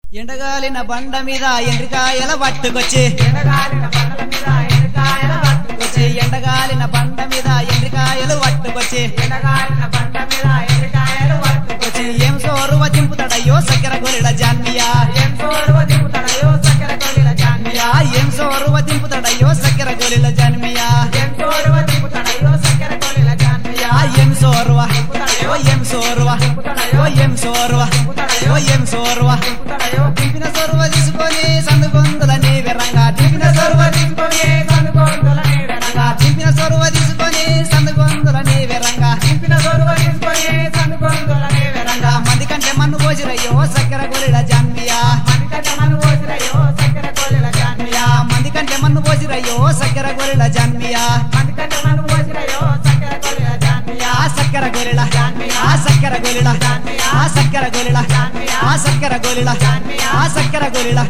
ఎండగాలిన బండ మీద ఎండ్రికాయల పట్టుకొచ్చి ఎనగాలిన బండల మీద ఎనకాయల పట్టుకొచ్చి వచ్చి ఎండగాలిన బండ మీద ఎండ్రికాయలు పట్టుకొచ్చి ఎనగాలిన బండ మీద ఎనకాయలు పట్టుకొచ్చి వచ్చి ఏం సోరువ దింపుతాడయ్యో సక్కెర గొరిడ జాన్మియా ఏం సోరువ దిగుతాడయో సకల కొలిల జాన్మియా ఏం సోరువ దింపుతాడయ్యో సక్కెర గొరిల జాన్మియా ఏం సోరువ దిగుతాడయో సకల కొలిల జాన్మియా ఏం సోరువ ఓ ఏం సోరువ ఓ ఏం సోరువ ఓ ఏం సోరువ దిగుతాడయో దింపిన సోరువ తీసుకొని సందుగొందులని విరంగా దింపిన సోరువ దింపుకొని కనుగొందుల నీడనగా దింపిన సోరువ తీసుకొని సందుగొందులని విరంగా దింపిన సోరువ తీసుకొని కనుగొందుల నీడనగా మంది కంటే మన్ను పోసిరయ్యో సక్కెర గొరిడ జాన్మియా మనికట మను పోసిరయో సకల కొలిల జాన్మియా మంది కంటే మన్ను పోసిరయ్యో సక్కెర గొరిడ జాన్మియా మనికట మను పోసిరయో సకల కొలిల జాన్మియా ఆ సక్కెర గొరిడ ఆ సక్కెర గొరిడ ఆ సక్కెర గొరిడ ఆ సక్కెర గొరిడ ఆ సక్కెర గొరిడ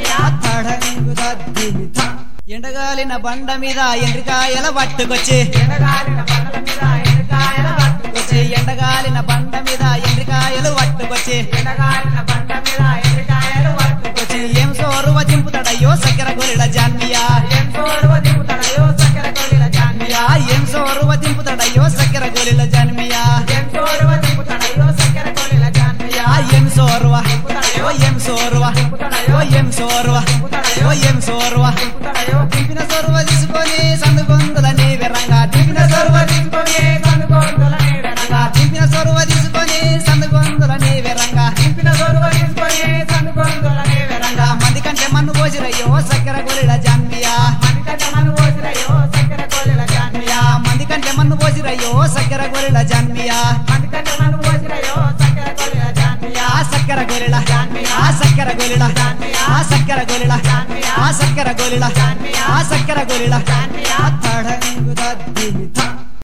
ఎండగాలిన బండ మీద ఎండ్రికాయల పట్టుకొచ్చి ఎనగాలిన బండల మీద ఎనకాయల పట్టుకొచ్చి వచ్చి ఎండగాలిన బండ మీద ఎండ్రికాయలు పట్టుకొచ్చి ఎనగాలిన బండ మీద ఎనకాయలు పట్టుకొచ్చి వచ్చి ఏం సోరువ దింపుతాడయ్యో సక్కెర గొరిడ జాన్మియా ఏం సోరువ దిగుతాడయో సకల కొలిల జాన్మియా ఏం సోరువ దింపుతాడయ్యో సక్కెర గొరిల జాన్మియా ఏం సోరువ దిగుతాడయో సకల కొలిల జాన్మియా ఏం సోరువ ఓ ఏం సోరువ ఓ ఏం సోరువ ఓ ఏం సోరువ దిగుతాడయో దింపిన సోరువ తీసుకొని సందుగొందులని విరంగా దింపిన సోరువ దింపుకొని కనుగొందుల నీడనగా దింపిన సోరువ తీసుకొని సందుగొందులని విరంగా దింపిన సోరువ తీసుకొని కనుగొందుల నీడనగా మంది కంటే మన్ను పోసిరయ్యో సక్కెర గొరిడ జాన్మియా మనికట మను పోసిరయో సకల కొలిల జాన్మియా మంది కంటే మన్ను పోసిరయ్యో సక్కెర గొరిడ జాన్మియా మనికట మను పోసిరయో సకల కొలిల జాన్మియా ఆ సక్కెర గొరిడ ఆ సక్కెర గొరిడ ఆ సక్కెర గొరిడ ఆ సక్కెర గొరిడ ఆ సక్కెర గొరిడ తడంగుదద్దిమిత